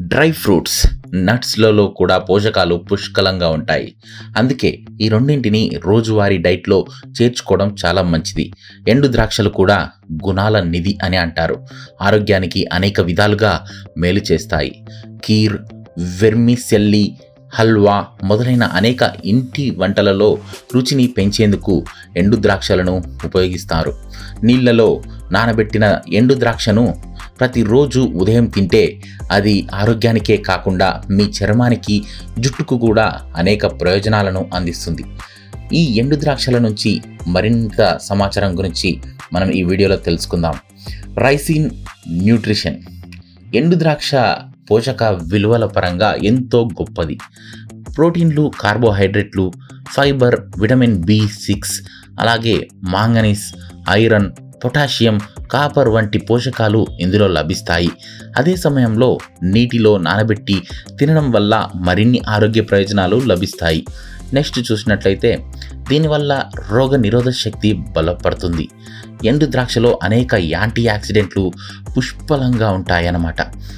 dry fruits నట్స్లలో కూడా పోషకాలు పుష్కలంగా ఉంటాయి అందుకే ఈ రెండింటిని రోజువారీ డైట్లో చేర్చుకోవడం చాలా మంచిది ఎండు ద్రాక్షలు కూడా గుణాల నిధి అని అంటారు ఆరోగ్యానికి అనేక విధాలుగా మేలు చేస్తాయి కీర్ వెర్మిసెల్లి హల్వా మొదలైన అనేక ఇంటి వంటలలో రుచిని పెంచేందుకు ఎండు ద్రాక్షలను ఉపయోగిస్తారు నీళ్లలో నానబెట్టిన ఎండు ద్రాక్షను ప్రతిరోజు ఉదయం తింటే అది ఆరోగ్యానికే కాకుండా మీ చర్మానికి జుట్టుకు కూడా అనేక ప్రయోజనాలను అందిస్తుంది ఈ ఎండు ద్రాక్షల నుంచి మరింత సమాచారం గురించి మనం ఈ వీడియోలో తెలుసుకుందాం రైసిన్ న్యూట్రిషన్ ఎండు ద్రాక్ష పోషక విలువల పరంగా ఎంతో గొప్పది ప్రోటీన్లు కార్బోహైడ్రేట్లు ఫైబర్ విటమిన్ బి సిక్స్ అలాగే మాంగనీస్ ఐరన్ పొటాషియం కాపర్ వంటి పోషకాలు ఇందులో లభిస్తాయి అదే సమయంలో నీటిలో నానబెట్టి తినడం వల్ల మరిన్ని ఆరోగ్య ప్రయోజనాలు లభిస్తాయి నెక్స్ట్ చూసినట్లయితే దీనివల్ల రోగ నిరోధక శక్తి బలపడుతుంది ఎండు ద్రాక్షలో అనేక యాంటీ ఆక్సిడెంట్లు పుష్కలంగా ఉంటాయన్నమాట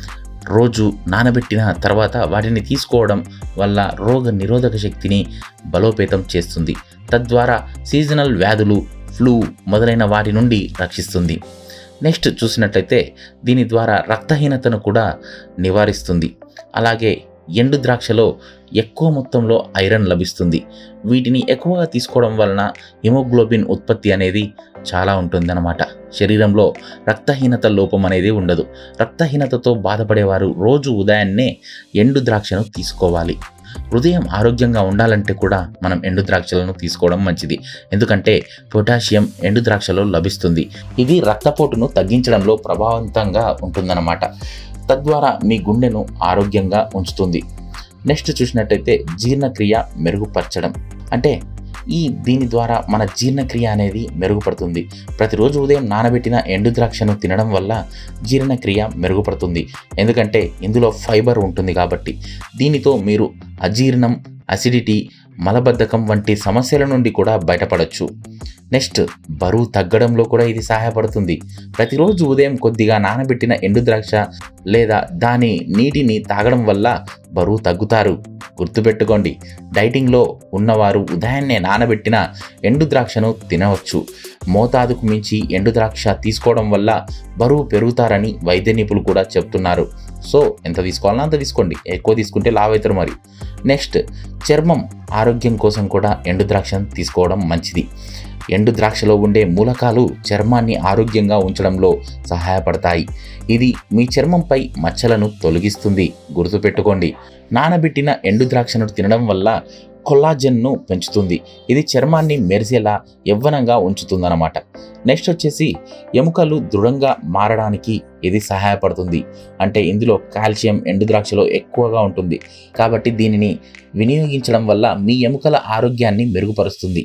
రోజు నానబెట్టిన తర్వాత వాటిని తీసుకోవడం వల్ల రోగ నిరోధక శక్తిని బలోపేతం చేస్తుంది తద్వారా సీజనల్ వ్యాధులు ఫ్లూ మొదలైన వాటి నుండి రక్షిస్తుంది నెక్స్ట్ చూసినట్లయితే దీని ద్వారా రక్తహీనతను కూడా నివారిస్తుంది అలాగే ఎండు ద్రాక్షలో ఎక్కువ మొత్తంలో ఐరన్ లభిస్తుంది వీటిని ఎక్కువగా తీసుకోవడం వలన హిమోగ్లోబిన్ ఉత్పత్తి అనేది చాలా ఉంటుందన్నమాట శరీరంలో రక్తహీనత లోపం అనేది ఉండదు రక్తహీనతతో బాధపడేవారు రోజు ఉదయాన్నే ఎండు ద్రాక్షను తీసుకోవాలి హృదయం ఆరోగ్యంగా ఉండాలంటే కూడా మనం ఎండు ద్రాక్షలను తీసుకోవడం మంచిది ఎందుకంటే పొటాషియం ఎండు ద్రాక్షలో లభిస్తుంది ఇది రక్తపోటును తగ్గించడంలో ప్రభావవంతంగా ఉంటుందన్నమాట తద్వారా మీ గుండెను ఆరోగ్యంగా ఉంచుతుంది నెక్స్ట్ చూసినట్టయితే జీర్ణక్రియ మెరుగుపరచడం అంటే ఈ దీని ద్వారా మన జీర్ణక్రియ అనేది మెరుగుపడుతుంది ప్రతిరోజు ఉదయం నానబెట్టిన ఎండు ద్రాక్షను తినడం వల్ల జీర్ణక్రియ మెరుగుపడుతుంది ఎందుకంటే ఇందులో ఫైబర్ ఉంటుంది కాబట్టి దీనితో మీరు అజీర్ణం అసిడిటీ మలబద్ధకం వంటి సమస్యల నుండి కూడా బయటపడవచ్చు నెక్స్ట్ బరువు తగ్గడంలో కూడా ఇది సహాయపడుతుంది ప్రతిరోజు ఉదయం కొద్దిగా నానబెట్టిన ఎండు ద్రాక్ష లేదా దాని నీటిని తాగడం వల్ల బరువు తగ్గుతారు గుర్తుపెట్టుకోండి డైటింగ్లో ఉన్నవారు ఉదయాన్నే నానబెట్టిన ఎండు ద్రాక్షను తినవచ్చు మోతాదుకు మించి ఎండు ద్రాక్ష తీసుకోవడం వల్ల బరువు పెరుగుతారని వైద్య నిపుణులు కూడా చెప్తున్నారు సో ఎంత తీసుకోవాలన్నా అంత తీసుకోండి ఎక్కువ తీసుకుంటే లావ్ అవుతారు మరి నెక్స్ట్ చర్మం ఆరోగ్యం కోసం కూడా ఎండు ద్రాక్షను తీసుకోవడం మంచిది ఎండు ద్రాక్షలో ఉండే మూలకాలు చర్మాన్ని ఆరోగ్యంగా ఉంచడంలో సహాయపడతాయి ఇది మీ చర్మంపై మచ్చలను తొలగిస్తుంది గుర్తుపెట్టుకోండి నానబెట్టిన ఎండు ద్రాక్షను తినడం వల్ల కొల్లాజెన్ను పెంచుతుంది ఇది చర్మాన్ని మెరిసేలా యవ్వనంగా ఉంచుతుందన్నమాట నెక్స్ట్ వచ్చేసి ఎముకలు దృఢంగా మారడానికి ఇది సహాయపడుతుంది అంటే ఇందులో కాల్షియం ఎండు ద్రాక్షలో ఎక్కువగా ఉంటుంది కాబట్టి దీనిని వినియోగించడం వల్ల మీ ఎముకల ఆరోగ్యాన్ని మెరుగుపరుస్తుంది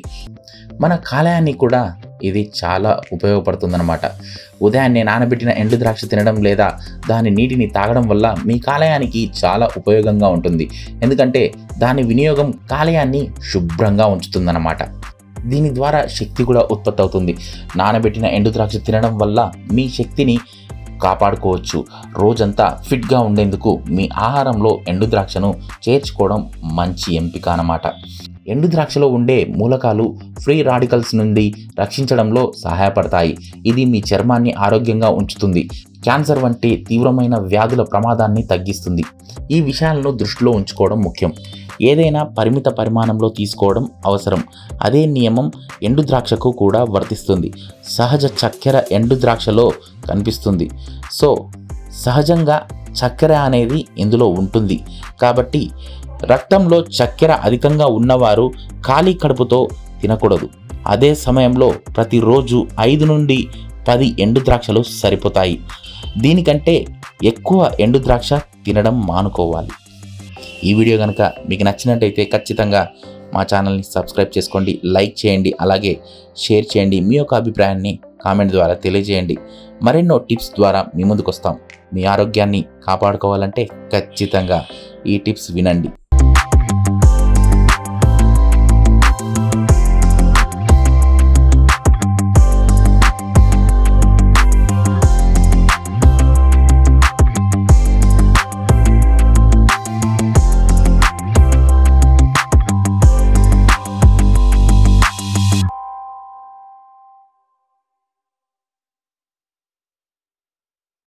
మన కాలేయాన్ని కూడా ఇది చాలా ఉపయోగపడుతుందన్నమాట ఉదయాన్నే నానబెట్టిన ఎండు ద్రాక్ష తినడం లేదా దాని నీటిని తాగడం వల్ల మీ కాలేయానికి చాలా ఉపయోగంగా ఉంటుంది ఎందుకంటే దాని వినియోగం కాలేయాన్ని శుభ్రంగా ఉంచుతుందన్నమాట దీని ద్వారా శక్తి కూడా ఉత్పత్తి అవుతుంది నానబెట్టిన ఎండు ద్రాక్ష తినడం వల్ల మీ శక్తిని కాపాడుకోవచ్చు రోజంతా ఫిట్గా ఉండేందుకు మీ ఆహారంలో ఎండు ద్రాక్షను చేర్చుకోవడం మంచి ఎంపిక అన్నమాట ఎండు ద్రాక్షలో ఉండే మూలకాలు ఫ్రీ రాడికల్స్ నుండి రక్షించడంలో సహాయపడతాయి ఇది మీ చర్మాన్ని ఆరోగ్యంగా ఉంచుతుంది క్యాన్సర్ వంటి తీవ్రమైన వ్యాధుల ప్రమాదాన్ని తగ్గిస్తుంది ఈ విషయాలను దృష్టిలో ఉంచుకోవడం ముఖ్యం ఏదైనా పరిమిత పరిమాణంలో తీసుకోవడం అవసరం అదే నియమం ఎండు ద్రాక్షకు కూడా వర్తిస్తుంది సహజ చక్కెర ఎండు ద్రాక్షలో కనిపిస్తుంది సో సహజంగా చక్కెర అనేది ఇందులో ఉంటుంది కాబట్టి రక్తంలో చక్కెర అధికంగా ఉన్నవారు ఖాళీ కడుపుతో తినకూడదు అదే సమయంలో ప్రతిరోజు ఐదు నుండి పది ఎండు ద్రాక్షలు సరిపోతాయి దీనికంటే ఎక్కువ ఎండు ద్రాక్ష తినడం మానుకోవాలి ఈ వీడియో కనుక మీకు నచ్చినట్టయితే ఖచ్చితంగా మా ఛానల్ని సబ్స్క్రైబ్ చేసుకోండి లైక్ చేయండి అలాగే షేర్ చేయండి మీ యొక్క అభిప్రాయాన్ని కామెంట్ ద్వారా తెలియజేయండి మరెన్నో టిప్స్ ద్వారా మీ ముందుకు వస్తాం మీ ఆరోగ్యాన్ని కాపాడుకోవాలంటే ఖచ్చితంగా ఈ టిప్స్ వినండి